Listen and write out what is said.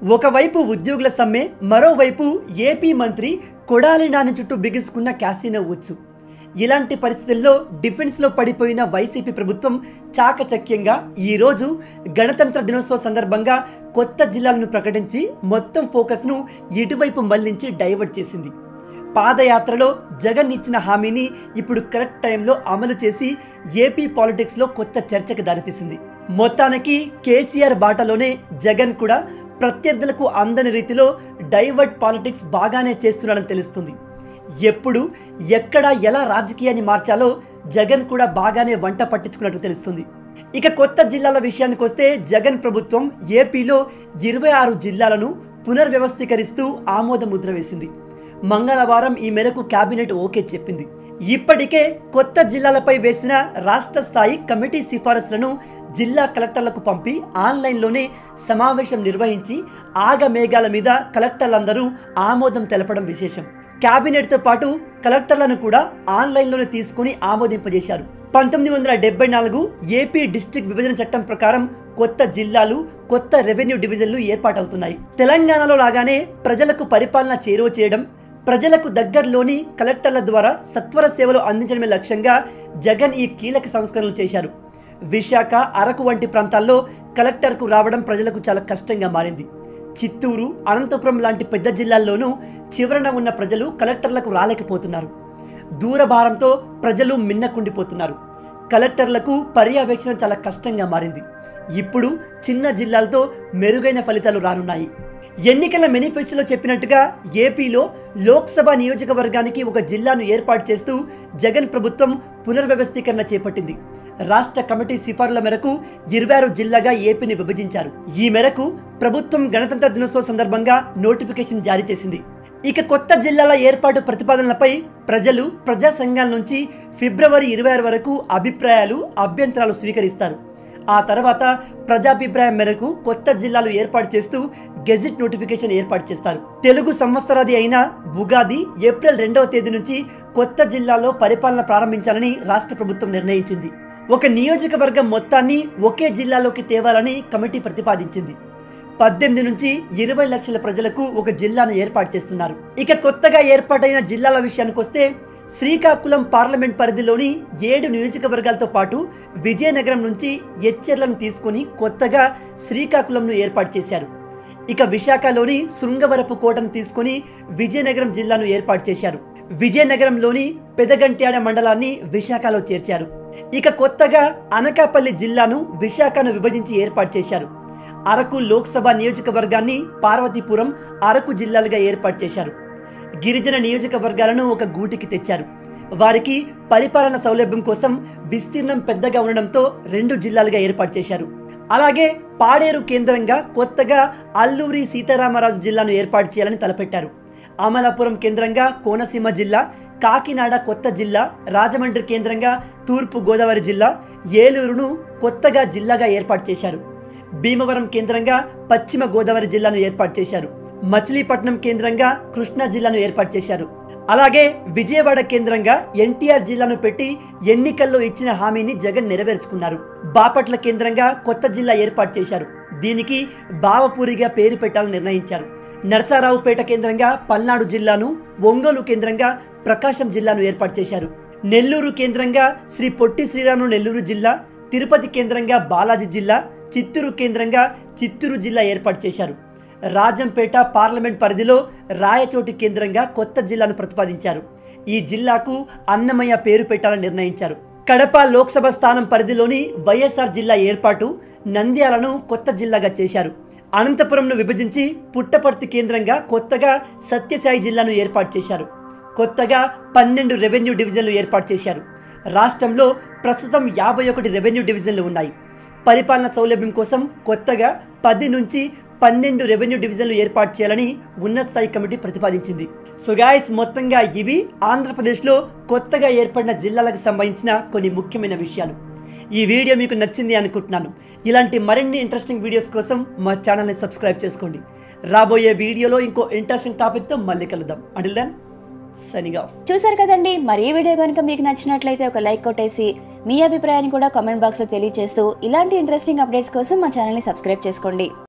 ఒకవైపు ఉద్యోగుల సమ్మె మరోవైపు ఏపీ మంత్రి కొడాలి నాని చుట్టూ బిగుసుకున్న క్యాసినో వచ్చు ఇలాంటి పరిస్థితుల్లో డిఫెన్స్లో పడిపోయిన వైసీపీ ప్రభుత్వం చాకచక్యంగా ఈరోజు గణతంత్ర దినోత్సవ సందర్భంగా కొత్త జిల్లాలను ప్రకటించి మొత్తం ఫోకస్ను ఇటువైపు మళ్లించి డైవర్ట్ చేసింది పాదయాత్రలో జగన్ ఇచ్చిన హామీని ఇప్పుడు కరెక్ట్ టైంలో అమలు చేసి ఏపీ పాలిటిక్స్లో కొత్త చర్చకు దారితీసింది మొత్తానికి కేసీఆర్ బాటలోనే జగన్ కూడా ప్రత్యర్థులకు అందని రీతిలో డైవర్ట్ పాలిటిక్స్ బాగానే చేస్తున్నాడని తెలుస్తుంది ఎప్పుడు ఎక్కడ ఎలా రాజకీయాన్ని మార్చాలో జగన్ కూడా బాగానే వంట పట్టించుకున్నట్టు తెలుస్తుంది ఇక కొత్త జిల్లాల విషయానికి వస్తే జగన్ ప్రభుత్వం ఏపీలో ఇరవై ఆరు జిల్లాలను పునర్వ్యవస్థీకరిస్తూ ఆమోద ముద్ర వేసింది మంగళవారం ఈ మేరకు కేబినెట్ ఓకే చెప్పింది ఇప్పటికే కొత్త జిల్లాలపై వేసిన రాష్ట్ర స్థాయి కమిటీ సిఫారసులను జిల్లా కలెక్టర్లకు పంపి ఆన్లైన్లోనే సమావేశం నిర్వహించి ఆగమేఘాల మీద కలెక్టర్లందరూ ఆమోదం తెలపడం విశేషం కేబినెట్తో పాటు కలెక్టర్లను కూడా ఆన్లైన్లోనే తీసుకుని ఆమోదింపజేశారు పంతొమ్మిది వందల డెబ్బై నాలుగు ఏపీ డిస్ట్రిక్ట్ విభజన చట్టం ప్రకారం కొత్త జిల్లాలు కొత్త రెవెన్యూ డివిజన్లు ఏర్పాటవుతున్నాయి తెలంగాణలో లాగానే ప్రజలకు పరిపాలన చేరువ చేయడం ప్రజలకు దగ్గరలోని కలెక్టర్ల ద్వారా సత్వర సేవలు అందించడమే లక్ష్యంగా జగన్ ఈ కీలక సంస్కరణలు చేశారు విశాఖ అరకు వంటి ప్రాంతాల్లో కలెక్టర్కు రావడం ప్రజలకు చాలా కష్టంగా మారింది చిత్తూరు అనంతపురం లాంటి పెద్ద జిల్లాల్లోనూ చివరన ఉన్న ప్రజలు కలెక్టర్లకు రాలేకపోతున్నారు దూరభారంతో ప్రజలు మిన్నకుండిపోతున్నారు కలెక్టర్లకు పర్యవేక్షణ చాలా కష్టంగా మారింది ఇప్పుడు చిన్న జిల్లాలతో మెరుగైన ఫలితాలు రానున్నాయి ఎన్నికల మేనిఫెస్టోలో చెప్పినట్టుగా ఏపీలో లోక్సభ నియోజకవర్గానికి ఒక జిల్లాను ఏర్పాటు చేస్తూ జగన్ ప్రభుత్వం పునర్వ్యవస్థీకరణ చేపట్టింది రాష్ట్ర కమిటీ సిఫార్ల మేరకు ఇరవై ఆరు జిల్లాగా ఏపీని విభజించారు ఈ మేరకు ప్రభుత్వం గణతంత్ర దినోత్సవ సందర్భంగా నోటిఫికేషన్ జారీ చేసింది ఇక కొత్త జిల్లాల ఏర్పాటు ప్రతిపాదనలపై ప్రజలు ప్రజా సంఘాల నుంచి ఫిబ్రవరి ఇరవై ఆరు వరకు అభిప్రాయాలు అభ్యంతరాలు స్వీకరిస్తారు ఆ తర్వాత ప్రజాభిప్రాయం మేరకు కొత్త జిల్లాలు ఏర్పాటు చేస్తూ గెజిట్ నోటిఫికేషన్ ఏర్పాటు చేస్తారు తెలుగు సంవత్సరాది అయిన ఉగాది ఏప్రిల్ రెండవ తేదీ నుంచి కొత్త జిల్లాలో పరిపాలన ప్రారంభించాలని రాష్ట్ర ప్రభుత్వం నిర్ణయించింది ఒక నియోజకవర్గం మొత్తాన్ని ఒకే జిల్లాలోకి తేవాలని కమిటీ ప్రతిపాదించింది పద్దెనిమిది నుంచి ఇరవై లక్షల ప్రజలకు ఒక జిల్లాను ఏర్పాటు చేస్తున్నారు ఇక కొత్తగా ఏర్పాటైన జిల్లాల విషయానికి వస్తే శ్రీకాకుళం పార్లమెంట్ పరిధిలోని ఏడు నియోజకవర్గాలతో పాటు విజయనగరం నుంచి ఎచ్చెర్లను తీసుకుని కొత్తగా శ్రీకాకుళంను ఏర్పాటు చేశారు ఇక విశాఖలోని శృంగవరపు కోటను తీసుకుని విజయనగరం జిల్లాను ఏర్పాటు చేశారు విజయనగరంలోని పెదగంట్యాడ మండలాన్ని విశాఖలో చేర్చారు ఇక కొత్తగా అనకాపల్లి జిల్లాను విశాఖను విభజించి ఏర్పాటు చేశారు అరకు లోక్సభ నియోజకవర్గాన్ని పార్వతీపురం అరకు జిల్లాలుగా ఏర్పాటు చేశారు గిరిజన నియోజకవర్గాలను ఒక గూటికి తెచ్చారు వారికి పరిపాలన సౌలభ్యం కోసం విస్తీర్ణం పెద్దగా ఉండడంతో రెండు జిల్లాలుగా ఏర్పాటు చేశారు అలాగే పాడేరు కేంద్రంగా కొత్తగా అల్లూరి సీతారామరాజు జిల్లాను ఏర్పాటు చేయాలని తలపెట్టారు అమలాపురం కేంద్రంగా కోనసీమ జిల్లా కాకినాడ కొత్త జిల్లా రాజమండ్రి కేంద్రంగా తూర్పు గోదావరి జిల్లా ఏలూరును కొత్తగా జిల్లాగా ఏర్పాటు చేశారు భీమవరం కేంద్రంగా పశ్చిమ గోదావరి జిల్లాను ఏర్పాటు చేశారు మచిలీపట్నం కేంద్రంగా కృష్ణా జిల్లాను ఏర్పాటు చేశారు అలాగే విజయవాడ కేంద్రంగా ఎన్టీఆర్ జిల్లాను పెట్టి ఎన్నికల్లో ఇచ్చిన హామీని జగన్ నెరవేర్చుకున్నారు బాపట్ల కేంద్రంగా కొత్త జిల్లా ఏర్పాటు చేశారు దీనికి బావపూరిగా పేరు పెట్టాలని నిర్ణయించారు నరసారావుపేట కేంద్రంగా పల్నాడు జిల్లాను ఒంగోలు కేంద్రంగా ప్రకాశం జిల్లాను ఏర్పాటు చేశారు నెల్లూరు కేంద్రంగా శ్రీ పొట్టి శ్రీరాములు నెల్లూరు జిల్లా తిరుపతి కేంద్రంగా బాలాజీ జిల్లా చిత్తూరు కేంద్రంగా చిత్తూరు జిల్లా ఏర్పాటు చేశారు రాజంపేట పార్లమెంట్ పరిధిలో రాయచోటి కేంద్రంగా కొత్త జిల్లాను ప్రతిపాదించారు ఈ జిల్లాకు అన్నమయ్య పేరు పెట్టాలని నిర్ణయించారు కడప లోక్సభ స్థానం పరిధిలోని వైఎస్ఆర్ జిల్లా ఏర్పాటు నంద్యాలను కొత్త జిల్లాగా చేశారు అనంతపురంను విభజించి పుట్టపర్తి కేంద్రంగా కొత్తగా సత్యసాయి జిల్లాను ఏర్పాటు చేశారు కొత్తగా పన్నెండు రెవెన్యూ డివిజన్లు ఏర్పాటు చేశారు రాష్ట్రంలో ప్రస్తుతం యాభై ఒకటి రెవెన్యూ డివిజన్లు ఉన్నాయి పరిపాలన సౌలభ్యం కోసం కొత్తగా పది నుంచి పన్నెండు రెవెన్యూ డివిజన్లు ఏర్పాటు చేయాలని ఉన్నత స్థాయి కమిటీ ప్రతిపాదించింది సో గాయస్ మొత్తంగా ఇవి ఆంధ్రప్రదేశ్లో కొత్తగా ఏర్పడిన జిల్లాలకు సంబంధించిన కొన్ని ముఖ్యమైన విషయాలు ఈ వీడియో మీకు నచ్చింది అనుకుంటున్నాను ఇలాంటి మరిన్ని ఇంట్రెస్టింగ్ వీడియోస్ కోసం మా ఛానల్ని సబ్స్క్రైబ్ చేసుకోండి రాబోయే వీడియోలో ఇంకో ఇంట్రెస్టింగ్ టాపిక్తో మళ్ళీ కలుద్దాం అంటిల్ దెన్ సైనింగ్ ఆఫ్ చూసారు కదండి మరి ఈ వీడియో కనుక మీకు నచ్చినట్లయితే ఒక లైక్ కొట్టేసి మీ అభిప్రాయాన్ని కూడా కామెంట్ బాక్స్లో తెలియజేస్తూ ఇలాంటి ఇంట్రెస్టింగ్ అప్డేట్స్ కోసం మా ఛానల్ని సబ్స్క్రైబ్ చేసుకోండి